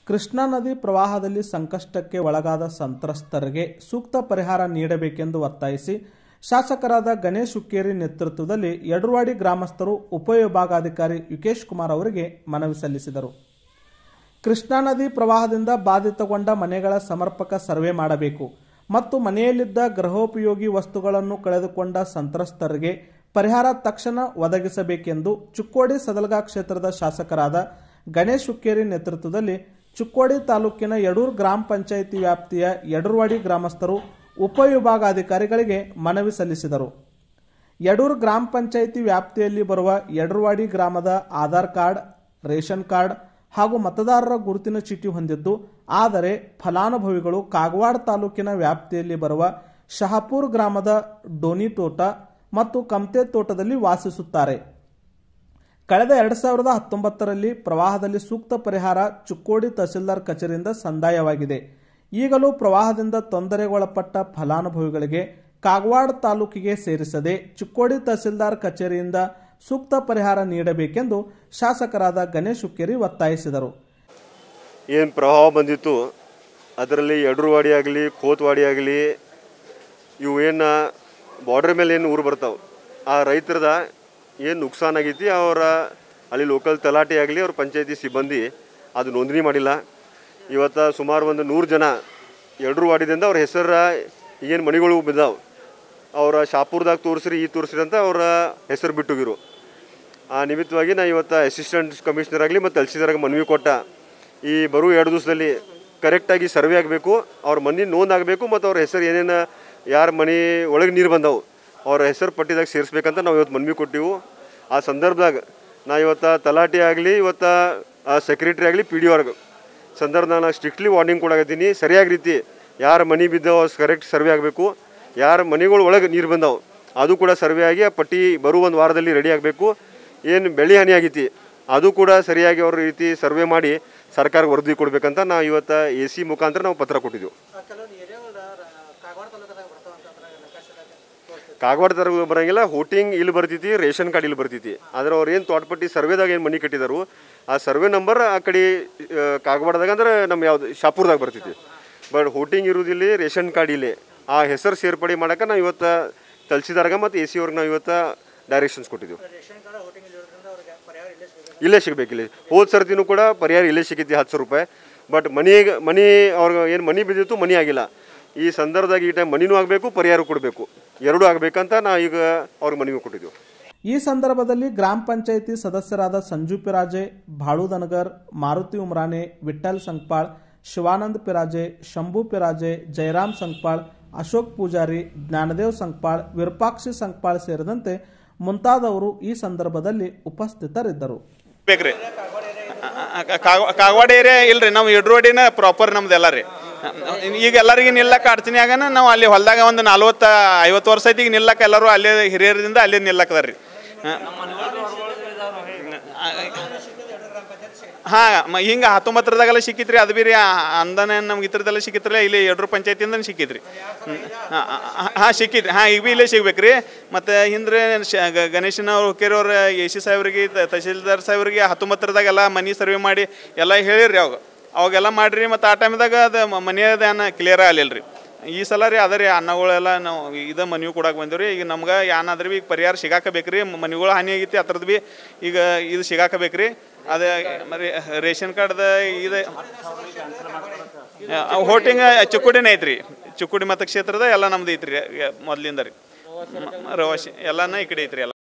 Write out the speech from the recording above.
ಕೃಷ್ಣಾ ನದಿ ಪ್ರವಾಹದಲ್ಲಿ ಸಂಕಷ್ಟಕ್ಕೆ ಒಳಗಾದ ಸಂತ್ರಸ್ತರಿಗೆ ಸೂಕ್ತ ಪರಿಹಾರ ನೀಡಬೇಕೆಂದು ಒತ್ತಾಯಿಸಿ ಶಾಸಕರಾದ ಗಣೇಶ್ ಹುಕ್ಕೇರಿ ನೇತೃತ್ವದಲ್ಲಿ ಯಡರ್ವಾಡಿ ಗ್ರಾಮಸ್ಥರು ಉಪವಿಭಾಗಾಧಿಕಾರಿ ಯುಕೇಶ್ ಕುಮಾರ್ ಅವರಿಗೆ ಮನವಿ ಸಲ್ಲಿಸಿದರು ಕೃಷ್ಣಾ ನದಿ ಪ್ರವಾಹದಿಂದ ಬಾಧಿತಗೊಂಡ ಮನೆಗಳ ಸಮರ್ಪಕ ಸರ್ವೆ ಮಾಡಬೇಕು ಮತ್ತು ಮನೆಯಲ್ಲಿದ್ದ ಗೃಹೋಪಯೋಗಿ ವಸ್ತುಗಳನ್ನು ಕಳೆದುಕೊಂಡ ಸಂತ್ರಸ್ತರಿಗೆ ಪರಿಹಾರ ತಕ್ಷಣ ಒದಗಿಸಬೇಕೆಂದು ಚುಕ್ಕೋಡಿ ಸದಲಗಾ ಕ್ಷೇತ್ರದ ಶಾಸಕರಾದ ಗಣೇಶ್ ಹುಕ್ಕೇರಿ ನೇತೃತ್ವದಲ್ಲಿ ಚುಕ್ಕೋಡಿ ತಾಲೂಕಿನ ಯಡೂರ್ ಗ್ರಾಮ ಪಂಚಾಯಿತಿ ವ್ಯಾಪ್ತಿಯ ಯಡೂರ್ವಾಡಿ ಗ್ರಾಮಸ್ಥರು ಉಪವಿಭಾಗಾಧಿಕಾರಿಗಳಿಗೆ ಮನವಿ ಸಲ್ಲಿಸಿದರು ಯಡೂರ್ ಗ್ರಾಮ ಪಂಚಾಯಿತಿ ವ್ಯಾಪ್ತಿಯಲ್ಲಿ ಬರುವ ಯಡರ್ವಾಡಿ ಗ್ರಾಮದ ಆಧಾರ್ ಕಾರ್ಡ್ ರೇಷನ್ ಕಾರ್ಡ್ ಹಾಗೂ ಮತದಾರರ ಗುರುತಿನ ಚೀಟಿ ಹೊಂದಿದ್ದು ಆದರೆ ಫಲಾನುಭವಿಗಳು ಕಾಗವಾಡ ತಾಲೂಕಿನ ವ್ಯಾಪ್ತಿಯಲ್ಲಿ ಬರುವ ಶಹಾಪುರ್ ಗ್ರಾಮದ ಡೋನಿ ತೋಟ ಮತ್ತು ಕಮ್ತೆ ತೋಟದಲ್ಲಿ ವಾಸಿಸುತ್ತಾರೆ ಕಳೆದ ಎರಡ್ ಸಾವಿರದ ಹತ್ತೊಂಬತ್ತರಲ್ಲಿ ಪ್ರವಾಹದಲ್ಲಿ ಸೂಕ್ತ ಪರಿಹಾರ ಚುಕ್ಕೋಡಿ ತಹಸೀಲ್ದಾರ್ ಕಚೇರಿಯಿಂದ ಸಂದಾಯವಾಗಿದೆ ಈಗಲೂ ಪ್ರವಾಹದಿಂದ ತೊಂದರೆಗೊಳಪಟ್ಟ ಫಲಾನುಭವಿಗಳಿಗೆ ಕಾಗವಾಡ ತಾಲೂಕಿಗೆ ಸೇರಿಸದೆ ಚುಕ್ಕೋಡಿ ತಹಸೀಲ್ದಾರ್ ಕಚೇರಿಯಿಂದ ಸೂಕ್ತ ಪರಿಹಾರ ನೀಡಬೇಕೆಂದು ಶಾಸಕರಾದ ಗಣೇಶ್ ಹುಕ್ಕೇರಿ ಒತ್ತಾಯಿಸಿದರು ಏನು ಪ್ರವಾಹ ಬಂದಿತ್ತು ಅದರಲ್ಲಿ ಯಡ್ರುವಾಡಿ ಆಗಲಿ ಕೋತ್ವಾಡಿ ಆಗಲಿ ಇವು ಏನು ಬಾರ್ಡರ್ ಮೇಲೆ ಏನು ಊರು ಬರ್ತಾವೆ ಆ ರೈತರದ ಏನು ನುಕ್ಸಾನ್ ಆಗೈತಿ ಅವರ ಅಲ್ಲಿ ಲೋಕಲ್ ತಲಾಟೆ ಆಗಲಿ ಅವ್ರ ಪಂಚಾಯತಿ ಸಿಬ್ಬಂದಿ ಅದು ನೋಂದಣಿ ಮಾಡಿಲ್ಲ ಇವತ್ತು ಸುಮಾರು ಒಂದು ನೂರು ಜನ ಯಡ್ರುವಾಡಿದಿಂದ ಅವ್ರ ಹೆಸರ ಏನು ಮಣಿಗಳು ಬಿದ್ದಾವೆ ಅವರ ಶಾಪುರ್ದಾಗ ತೋರಿಸ್ರಿ ಈ ತೋರಿಸ್ರಿ ಅಂತ ಅವರ ಹೆಸರು ಬಿಟ್ಟೋಗಿರು ಆ ನಿಮಿತ್ತವಾಗಿ ನಾ ಇವತ್ತು ಅಸಿಸ್ಟೆಂಟ್ ಕಮಿಷನರ್ ಆಗಲಿ ಮತ್ತು ತಹಸೀಲ್ದಾರ್ಗೆ ಮನವಿ ಕೊಟ್ಟ ಈ ಬರುವ ಎರಡು ದಿವಸದಲ್ಲಿ ಕರೆಕ್ಟಾಗಿ ಸರ್ವೆ ಆಗಬೇಕು ಅವ್ರ ಮನೆ ನೋಂದ್ ಆಗಬೇಕು ಮತ್ತು ಅವ್ರ ಹೆಸರು ಏನೇನು ಯಾರ ಮನೆ ಒಳಗೆ ನೀರು ಬಂದವು ಅವ್ರ ಹೆಸರು ಪಟ್ಟಿದಾಗ ಸೇರಿಸ್ಬೇಕಂತ ನಾವು ಇವತ್ತು ಮನವಿ ಕೊಟ್ಟಿವು ಆ ಸಂದರ್ಭದಾಗ ನಾ ಇವತ್ತು ತಲಾಟಿ ಆಗಲಿ ಇವತ್ತು ಸೆಕ್ರೆಟ್ರಿ ಆಗಲಿ ಪಿ ಡಿ ಅವ್ರಿಗೆ ಸಂದರ್ಭದಾಗ ನಾನು ಸ್ಟ್ರಿಕ್ಟ್ಲಿ ವಾರ್ನಿಂಗ್ ಕೊಡಾಕತ್ತೀನಿ ಸರಿಯಾಗಿ ರೀತಿ ಯಾರ ಮನೆ ಬಿದ್ದಾವ ಕರೆಕ್ಟ್ ಸರ್ವೆ ಆಗಬೇಕು ಯಾರ ಮನೆಗಳ ಒಳಗೆ ನೀರು ಬಂದಾವು ಅದು ಕೂಡ ಸರ್ವೆ ಆಗಿ ಆ ಪಟ್ಟಿ ಬರುವ ಒಂದು ವಾರದಲ್ಲಿ ರೆಡಿ ಆಗಬೇಕು ಏನು ಬೆಳೆ ಹಾನಿ ಆಗೈತಿ ಅದು ಕೂಡ ಸರಿಯಾಗಿ ಅವ್ರ ರೀತಿ ಸರ್ವೆ ಮಾಡಿ ಸರ್ಕಾರಕ್ಕೆ ವರದಿ ಕೊಡ್ಬೇಕಂತ ನಾವು ಇವತ್ತು ಎ ಸಿ ಮುಖಾಂತರ ನಾವು ಪತ್ರ ಕೊಟ್ಟಿದ್ದೆವು ಕಾಗವಾಡ ತರ ಬರಂಗಿಲ್ಲ ಹೋಟಿಂಗ್ ಇಲ್ಲಿ ಬರ್ತೈತಿ ರೇಷನ್ ಕಾರ್ಡ್ ಇಲ್ಲಿ ಬರ್ತೈತಿ ಆದ್ರೆ ಅವ್ರು ಏನು ತೋಟಪಟ್ಟಿ ಸರ್ವೆದಾಗ ಏನು ಮನಿ ಕಟ್ಟಿದಾರು ಆ ಸರ್ವೆ ನಂಬರ್ ಆ ಕಡೆ ಆ, ಕಾಗವಾಡದಾಗ ಅಂದ್ರೆ ನಮ್ಮ ಯಾವ್ದು ಶಾಪುರ್ದಾಗ ಬರ್ತೈತಿ ಬಟ್ ಹೋಟಿಂಗ್ ಇರುವುದಿಲ್ಲ ರೇಷನ್ ಕಾರ್ಡ್ ಇಲ್ಲಿ ಆ ಹೆಸರು ಸೇರ್ಪಡೆ ಮಾಡಕ್ಕೆ ನಾವು ಇವತ್ತು ತಲ್ಸಿದಾರ್ಗ ಮತ್ತು ಎ ಸಿ ಅವ್ರಿಗೆ ನಾವು ಇವತ್ತು ಡೈರೆಕ್ಷನ್ಸ್ ಕೊಟ್ಟಿದ್ದೆವು ಇಲ್ಲೇ ಸಿಗ್ಬೇಕು ಇಲ್ಲಿ ಹೋದ ಸರ್ತಿನೂ ಕೂಡ ಪರಿಹಾರ ಇಲ್ಲೇ ಸಿಕ್ಕೈತಿ ಹತ್ತು ಸಾವಿರ ರೂಪಾಯಿ ಬಟ್ ಮನಿಗೆ ಮನಿ ಅವ್ರಿಗೆ ಏನು ಮನಿ ಬಿದ್ದಿತ್ತು ಮನಿ ಆಗಿಲ್ಲ ಈ ಸಂದರ್ಭದಾಗ ಈ ಟೈಮ್ ಮನಿನೂ ಆಗಬೇಕು ಪರಿಹಾರ ಕೊಡಬೇಕು ಎರಡೂ ಆಗಬೇಕಂತ ನಾ ಈಗ ಅವ್ರಿಗೆ ಮನವಿ ಕೊಟ್ಟಿದ್ದೆವು ಈ ಸಂದರ್ಭದಲ್ಲಿ ಗ್ರಾಮ ಪಂಚಾಯಿತಿ ಸದಸ್ಯರಾದ ಸಂಜು ಪಿರಾಜೆ ಭಾಳು ದನಗರ್ ಮಾರುತಿ ಉಮ್ರಾನೆ ವಿಠ್ಠಲ್ ಸಂಕ್ಪಾಳ್ ಶಿವಾನಂದ್ ಪಿರಾಜೆ ಶಂಭು ಪಿರಾಜೆ ಜಯರಾಮ್ ಸಂಕ್ಪಾಳ್ ಅಶೋಕ್ ಪೂಜಾರಿ ಜ್ಞಾನದೇವ್ ಸಂಕ್ಪಾಳ್ ವಿರೂಪಾಕ್ಷಿ ಸಂಕ್ಪಾಳ್ ಸೇರಿದಂತೆ ಮುಂತಾದವರು ಈ ಸಂದರ್ಭದಲ್ಲಿ ಉಪಸ್ಥಿತರಿದ್ದರು ಬೇಕ್ರಿ ಕಾಗವಾಡ ಏರಿಯಾ ಇಲ್ರಿ ನಾವು ಇಡ್ರೋಡಿನ ಪ್ರಾಪರ್ ನಮ್ದೆಲ್ಲ ರೀ ಈಗ ಎಲ್ಲರಿಗೆ ನಿಲ್ಲಕ್ಕ ಅಡ್ಚಣೆ ಆಗನ ನಾವು ಅಲ್ಲಿ ಹೊಲದಾಗ ಒಂದು ನಲ್ವತ್ತ ಐವತ್ತು ವರ್ಷ ಐತಿ ಈಗ ನಿಲ್ಲಕ್ಕ ಎಲ್ಲರೂ ಅಲ್ಲೇ ಹಿರಿಯರಿಂದ ಅಲ್ಲೇ ನಿಲ್ಲಕ್ಕದಾರ ರೀ ಹಾಂ ಹಿಂಗೆ ಹತ್ತೊಂಬತ್ತರದಾಗೆಲ್ಲ ಸಿಕ್ಕಿತ್ರಿ ಅದು ಬೀರಿ ಅಂದನೆ ನಮ್ಗೆ ಇತರದೆಲ್ಲ ಸಿಕ್ಕಿತ್ರಲ್ಲ ಇಲ್ಲಿ ಯಡ್ರು ಪಂಚಾಯತಿಯಿಂದ ಸಿಕ್ಕಿತ್ರಿ ಹಾಂ ಸಿಕ್ಕಿತ್ರಿ ಹಾಂ ಈಗ ಭೀ ಇಲ್ಲೇ ಸಿಗ್ಬೇಕ್ರಿ ಮತ್ತು ಹಿಂದ್ರೆ ಶ ಗ- ಗಣೇಶನ ಅವ್ರು ಹುಕ್ಕೇರವ್ರ ಎ ಸಿ ಸಾಹೇಬ್ರಿಗೆ ತ- ತಹಸೀಲ್ದಾರ್ ಸಾಹೇಬ್ರಿಗೆ ಹತ್ತೊಂಬತ್ತರದಾಗೆಲ್ಲ ಮನೆ ಸರ್ವೆ ಮಾಡಿ ಎಲ್ಲ ಹೇಳಿರಿ ಅವಾಗ ಅವಾಗೆಲ್ಲ ಮಾಡಿರಿ ಮತ್ತು ಆ ಟೈಮ್ದಾಗ ಅದು ಮನೆಯದ ಏನ ಕ್ಲಿಯರ್ ಆಗಲಿಲ್ಲ ರೀ ಈ ಸಲ ರೀ ಅದ ರೀ ಅನ್ನಗಳೆಲ್ಲ ನಾವು ಇದ ಮನವಿ ಕೊಡಕ್ಕೆ ಬಂದೇವ್ರಿ ಈಗ ನಮ್ಗೆ ಏನಾದ್ರೂ ಭೀ ಪರಿಹಾರ ಸಿಗಾಕ ಬೇಕ್ರಿ ಮನೆಗಳು ಹಾನಿ ಆಗೈತಿ ಅದ್ರದ್ದು ಭೀ ಈಗ ಇದು ಸಿಗಾಕ ಬೇಕ್ರಿ ಅದೇ ಮರಿ ರೇಷನ್ ಕಾರ್ಡ್ದ ಇದು ಹೋಟಿಂಗ್ ಚುಕ್ಕುಡಿನೇ ಐತ್ರಿ ಚುಕ್ಕುಡಿ ಮತಕ್ಷೇತ್ರದ ಎಲ್ಲ ನಮ್ದು ಐತ್ರಿ ಮೊದ್ಲಿಂದ ರೀ ರವಾಶಿ ಎಲ್ಲಾನ ಈ ಕಡೆ ಐತ್ರಿ ಎಲ್ಲ